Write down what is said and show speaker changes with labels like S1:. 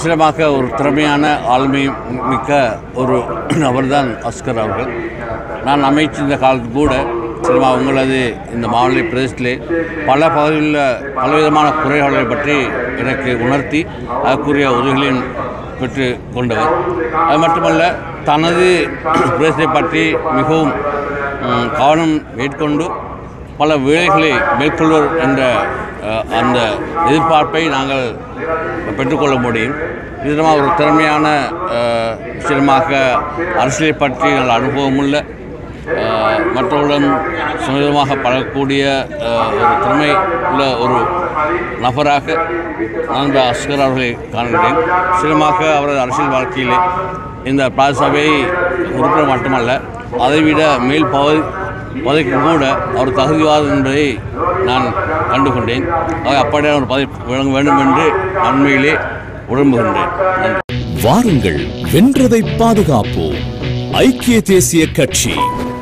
S1: நிச்சயமாக ஒரு திறமையான ஆளுமை மிக்க ஒரு நபர்தான் அஸ்கர் அவர்கள் நான் அமைச்சிருந்த காலத்தில் கூட சினிமா உங்களது இந்த மாநில பிரதேசத்திலே பல பகுதிகளில் பலவிதமான குறைகளை பற்றி எனக்கு உணர்த்தி அதற்குரிய உதவிகளையும் பெற்று கொண்டவர் அது மட்டுமல்ல தனது பிரதேசத்தை பற்றி மிகவும் ம், கவனம் மேற்கொண்டு பல வேலைகளை மேற்கொள்வர் என்ற அஹ், அந்த எதிர்பார்ப்பை நாங்கள் பெற்றுக்கொள்ள முடியும் விதமாக ஒரு திறமையான அஹ், விஷயமாக அரசியலை பற்றி நல்ல அனுபவமுள்ள அஹ், மற்றவர்களுடன் சுதந்திரமாக பழகக்கூடிய அஹ், ஒரு திறமை உள்ள ஒரு நபராக நான் இந்த அஸ்கர் அவர்களை காண்கிறேன் சிலமாக அவரது அரசியல் வாழ்க்கையிலே இந்த பிராசபை உறுப்பினர் மட்டுமல்ல அதைவிட மேல் பகுதி பதவிக்கு கூட அவர் தகுதிவாதம் என்பதை நான் கண்டுகொண்டேன் ஆக அப்படியான ஒரு பதவி வழங்க வேண்டும் என்று நன்மையிலே விரும்புகின்றேன் நன்றி
S2: வாருங்கள் வென்றதை பாதுகாப்போம் ஐக்கிய தேசிய கட்சி